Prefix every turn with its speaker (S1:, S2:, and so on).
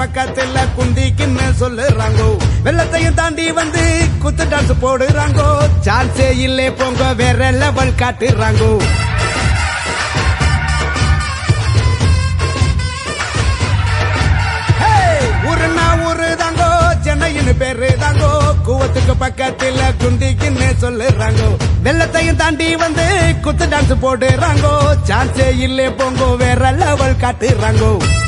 S1: பக்கத்துல குந்திக்குன்னு சொல்லுறாங்கோ வெள்ளத்தையும் தாண்டி வந்து குத்து டான்ஸ் போடுறாங்கோ சான்ஸே இல்லே போங்க வேற லெவல் காட்டுறாங்கோ ஊருன்னா ஊரு தாங்கோ சென்னைன்னு பேரு தாங்கோ கூவத்துக்கு பக்கத்துல குந்திக்குன்னு சொல்லுறாங்கோ வெள்ளத்தையும் தாண்டி வந்து குத்து டான்ஸ் போடுறாங்கோ சான்ஸே இல்லே போங்கோ வேற லெவல் காட்டுறாங்கோ